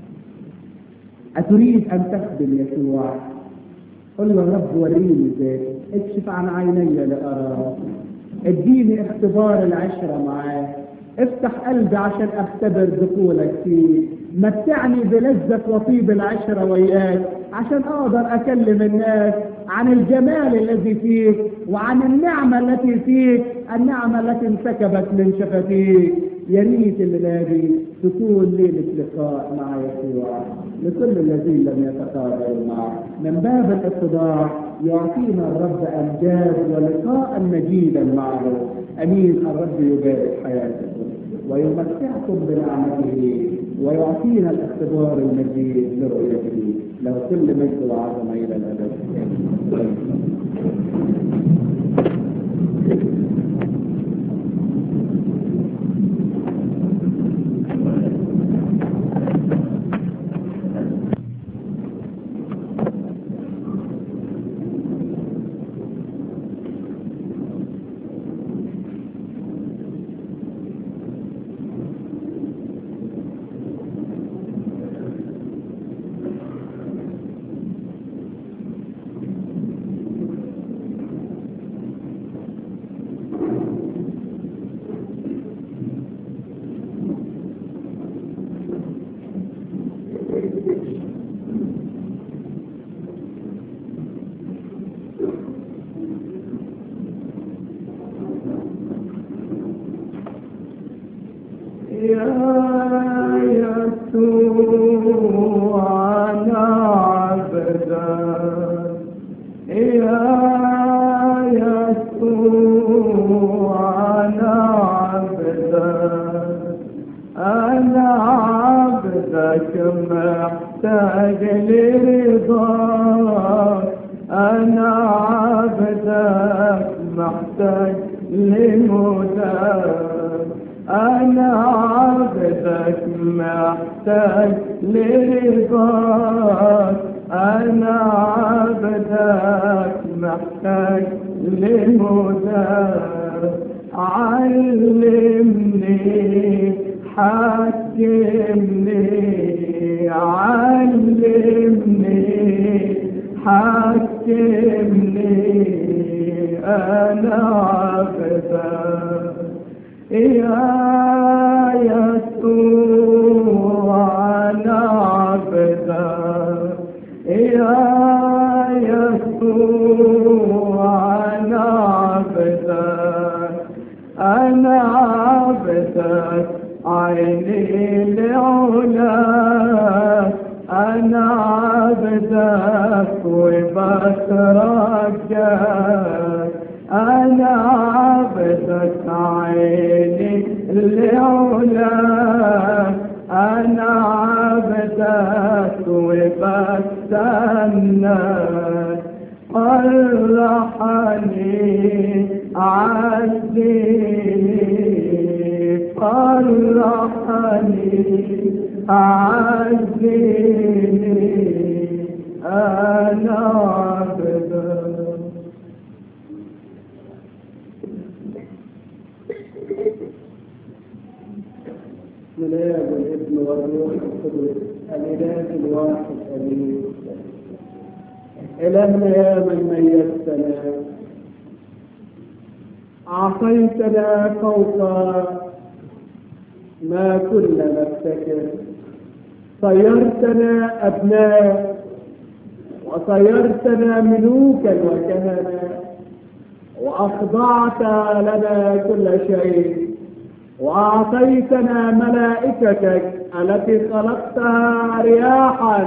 Speaker 1: أتريد أن تخدم يسوع قل له رب وريني ذلك اكشف عن عيني لأراه اديني اختبار العشرة معاه افتح قلبي عشان اختبر دخولك فيه متعني بلذة وطيب العشرة وياك عشان اقدر اكلم الناس عن الجمال الذي فيك وعن النعمة التي فيك النعمة التي انسكبت من شفتيك يا ريت الليلة دي تكون ليلة لقاء مع يسوع لكل الذين لم يتقابلوا معه من باب الاتضاع يعطينا الرب امجاد ولقاء مجيدا معه امين الرب يبارك حياتكم ويمتعكم بنعمته ويعطينا الاختبار المجيد لرؤيته له كل مجد وعظمه الى الابد
Speaker 3: محتاج لرضاك أنا عبدك محتاج لمداك أنا عبدك محتاج لرضاك أنا عبدك محتاج لمداك علمني حكمني علمني حكمني أنا عبدك يا يسوع أنا عبدك يا يسوع أنا عبدك أنا عبدك عيني لعلاك أنا عبدك وبترجاك أنا عبدك عيني لعلاك أنا عبدك وبستناك فرحني عزيني فرحني عزيني أنا عبدك
Speaker 1: بسم الله والابن والروح القدس الاله الواحد امين الهنا يا من ميزتنا اعطيتنا فوق ما كنا نفتكر صيرتنا ابناء وصيرتنا ملوكا وكهنه واخضعت لنا كل شيء وأعطيتنا ملائكتك التي خلقتها رياحا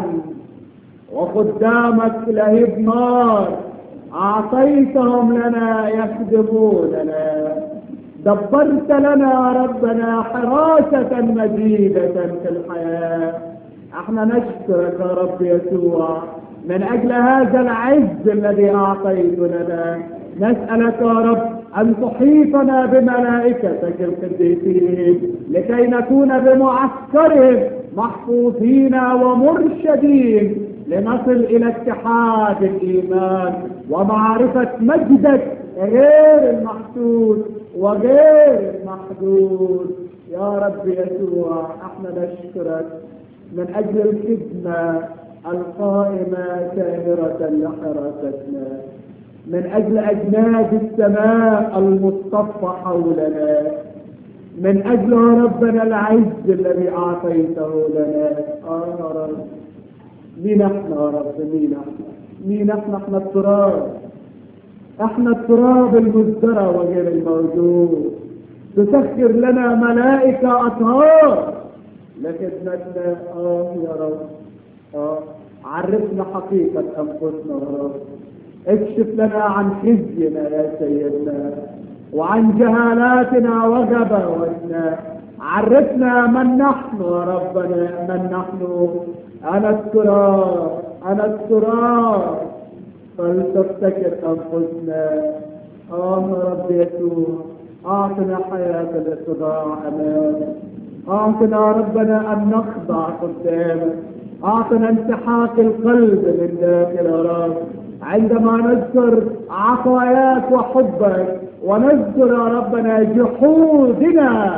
Speaker 1: وخدامك لهيب نار أعطيتهم لنا يخدموننا دبرت لنا يا ربنا حراسة مجيدة في الحياة احنا نشكرك يا رب يسوع من أجل هذا العز الذي أعطيته لنا نسألك يا رب أن تحيطنا بملائكتك القديسين لكي نكون بمعسكرهم محفوظين ومرشدين لنصل إلى اتحاد الإيمان ومعرفة مجدك غير المحدود وغير المحدود يا رب يسوع احنا نشكرك من أجل الخدمة القائمة ساهرة لحراستنا من أجل أجناد السماء المصطفى حولنا من أجل يا ربنا العز الذي أعطيته لنا آه يا رب مين احنا يا رب مين احنا مين احنا احنا التراب احنا التراب المزدرى وغير الموجود تسخر لنا ملائكة أطهار لخدمتنا آه يا رب آه عرفنا حقيقة أنفسنا يا رب اكشف لنا عن خزينا يا سيدنا وعن جهالاتنا وغباوتنا عرفنا من نحن يا ربنا من نحن انا التراب انا التراب فلتفتكر انفسنا اه يا رب يسوع اعطنا حياة الاتضاع امامك اعطنا يا ربنا ان نخضع قدامك اعطنا انسحاق القلب من داخل يا رب عندما نذكر عطاياك وحبك ونذكر يا ربنا جحودنا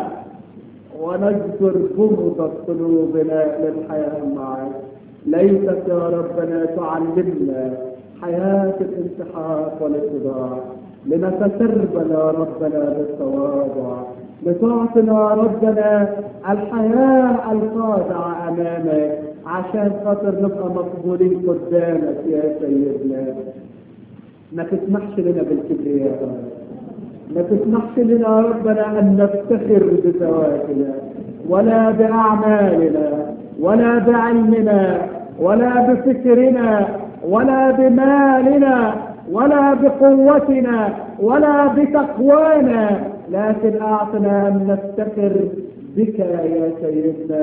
Speaker 1: ونذكر بغض قلوبنا للحياة معك ليتك يا ربنا تعلمنا حياة الانسحاق والاتضاع لنتسربل يا ربنا بالتواضع لتعطنا يا ربنا الحياة الخاضعة أمامك عشان خاطر نبقى مقبولين قدامك يا سيدنا ما تسمحش لنا بالكبرياء ما تسمحش لنا يا ربنا ان نفتخر بذواتنا ولا باعمالنا ولا بعلمنا ولا بفكرنا ولا بمالنا ولا بقوتنا ولا بتقوانا لكن اعطنا ان نفتخر بك يا سيدنا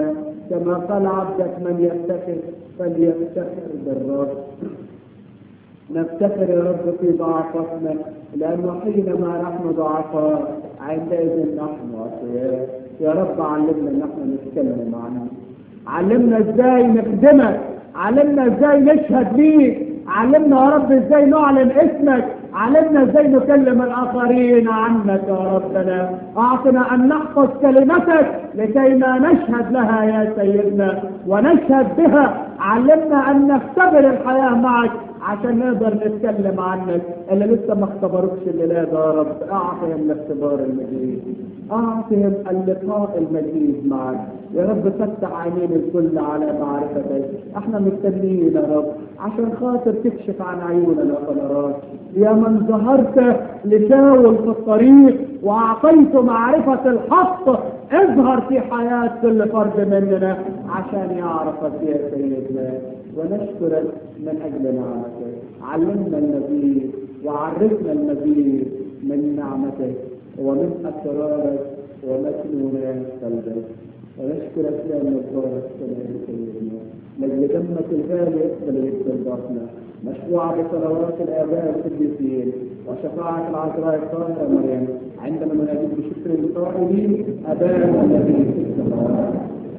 Speaker 1: كما قال عبدك من يفتخر فليفتخر بالرب نفتخر يا رب في ضعفتنا لأنه حينما نحن ضعفاء عندئذ نحن أقوياء يا رب علمنا ان احنا نتكلم عنك علمنا ازاي نخدمك علمنا ازاي نشهد ليك علمنا يا رب ازاي نعلن اسمك علمنا ازاي نكلم الاخرين عنك يا ربنا اعطنا ان نحفظ كلمتك لكي ما نشهد لها يا سيدنا ونشهد بها علمنا ان نختبر الحياه معك عشان نقدر نتكلم عنك اللي لسه ما اختبروكش الليله ده يا رب اعطهم الاختبار المجيد اعطهم اللقاء المجيد معك يا رب فتح عينين الكل على معرفتك احنا مستنيين يا رب عشان خاطر تكشف عن عيوننا فنراك يا من ظهرت لشاول في الطريق واعطيت معرفة الحق اظهر في حياة كل فرد مننا عشان يعرفك يا سيدنا ونشكرك من اجل نعمتك علمنا المزيد وعرفنا المزيد من نعمتك ومن اسرارك ومكنونات قلبك ونشكرك لأن الظهر السماء سيدنا لأجل دمك الغالي اقبل استنباطنا مشروع بصلوات الآباء القديسين وشفاعة العذراء الطاهرة مريم عندما نناديك بشكر القائلين أبانا الذي في السماوات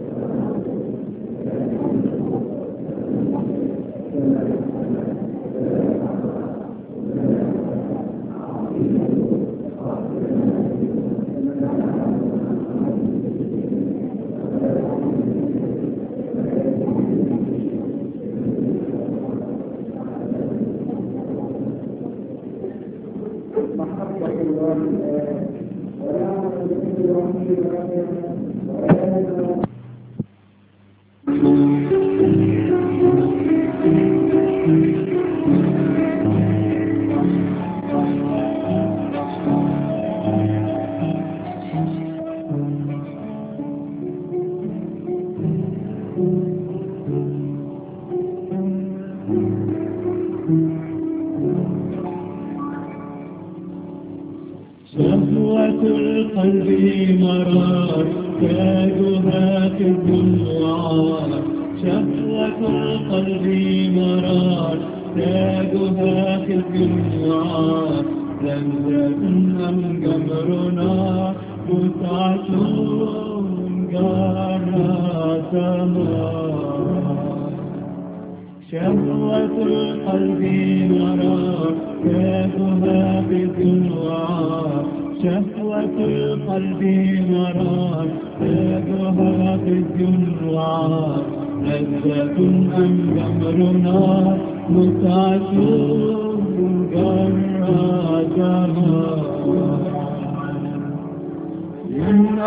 Speaker 1: محبة الله ورحمة الله
Speaker 3: شهوة القلب مرار تاجها كذب وعار شهوة القلب مرار تاجها كذب وعار لذة أم جمرنا متعة جارها سمار شهوة القلب مرار كافها بالوعار شهوة القلب مرار كافها بالوعار لذة أم جمر نار متعة جرى جمار من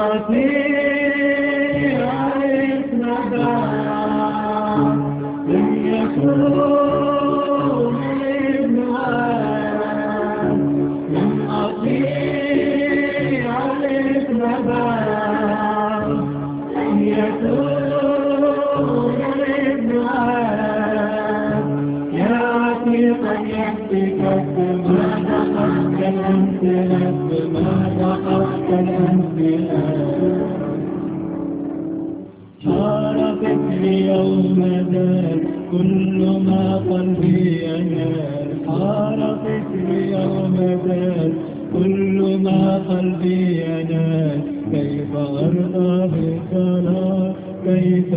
Speaker 3: أطيع ندى لم يكن ابنها من أطيع الابنها لم يكن ابنها يا عتيقا يحتك بما دخلت الأمثلة بما دخلت الأمثلة حاربت اليوم ذاك كل ما قلبي ينال حاربت اليوم ذاك كل ما قلبي ينال كيف أرضى بالصلاة كيف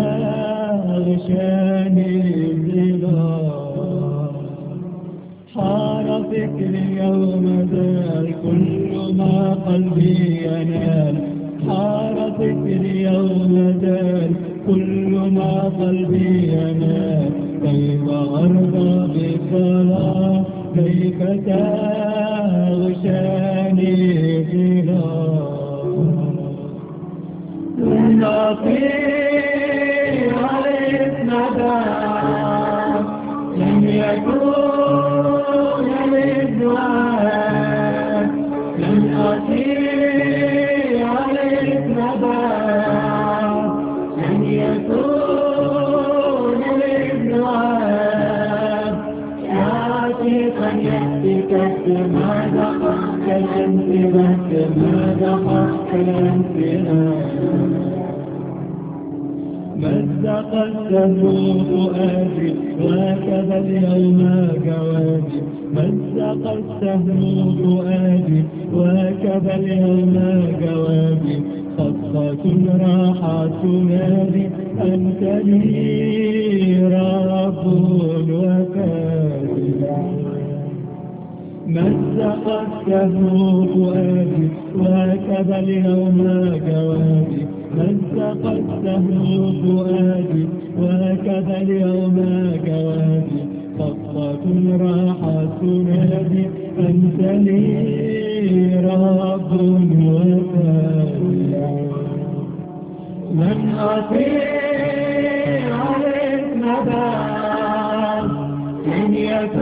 Speaker 3: تغشاني الظلال حار فكري يوم ذا كل ما قلبي ينال حار فكري يوم ذا كل ما قلبي ينال كيف أرضى بالصلاة كيف تغشاني ظلال نطير عليك ندى لم يكون للدعاء لم أطير عليك ندى لم يكون للدعاء يا عتيقا يأتيك كما دخلت الانتباه كما دخلت الانتباه مزق السهم فؤادي وكذا اليوم جوابي مزق السهم فؤادي وكذا اليوم جوابي خطة راحة تنادي أنت لي رب الوفاء مزق السهم فؤادي وكذا اليوم جوابي مزق السهم فؤادي وكذا اليوم جوابي خطة راحة تنادي أنت لي رب وفاء من أطيع عليك نبات من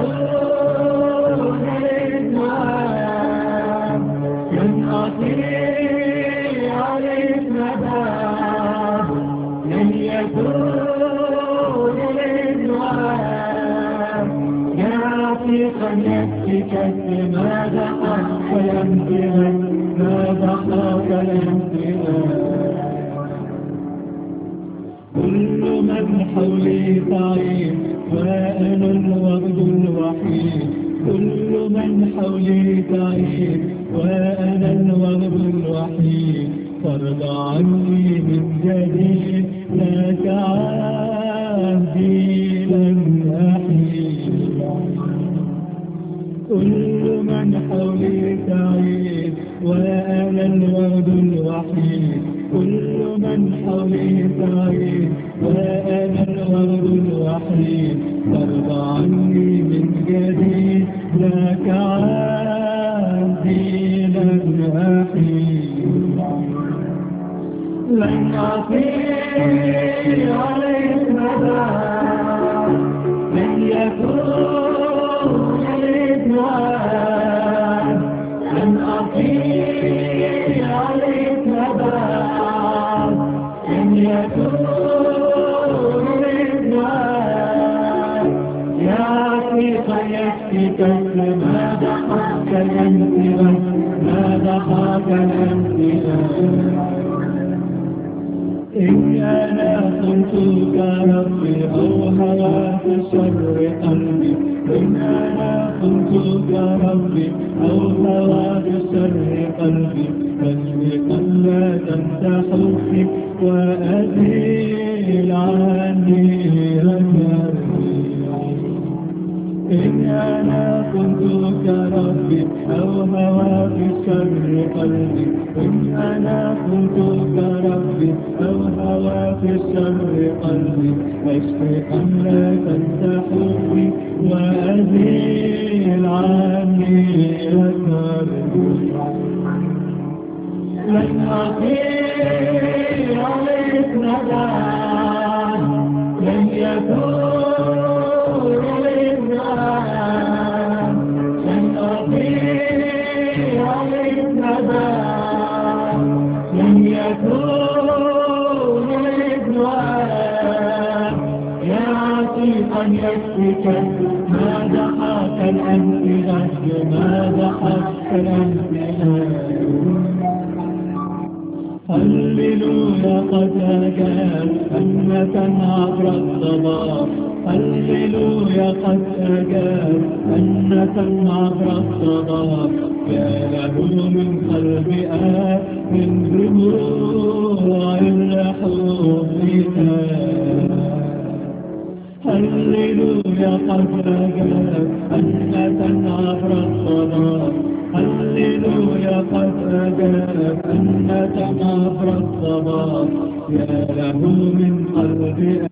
Speaker 3: يكون الإسلام من أطيع عليك نبات من يكون الإسلام يا عتيقا يكفيك ماذا حق ينتهي ماذا حق ينتهي كل من حولي ضعيف وأنا الوغد الوحيد كل من حولي ضعيف وأنا الوغد الوحيد فرض عني من جديد لا تعهدي لن أحيي كل من حولي سعيد وأنا الورد الوحيد كل من حولي سعيد وأنا الورد الوحيد ترضى عني من جديد لك عهدي لن أحيي لن أطيع عليك مدى لن يكون الإدوان لن أطيع عليك مدى لن يكون الإدوان يا عتيقا يكفيك ماذا حق الانتباه ماذا حق الانتباه إن أنا كنت كربي أو هوى في شر قلبي إن أنا كنت كربي أو هوى في شر قلبي فاشفقا لا تمسحني وأزيل عني رجلي إن أنا كنت كربي أو هوى في شر قلبي إن أنا كنت كربي أو هوى في شر قلبي أشفقا لا تمسحني وأزيل عني كربي لن أطيع عليك ندى لن يكون الإسلام لن أطيع عليك ندى لن يكون الإسلام يا عتيقا يكفيك ما ضحك الأنفذة ما ضحك الأنفذة هللويا قد أجاب أنك عبر الصباح هللويا قد أجاب أنك عبر الصباح يا له من قلب آب من دموع الحب هللويا قد أجاب أنك عبر الصباح هللويا قد أجاب أنك عبر الصباح يا له من قلب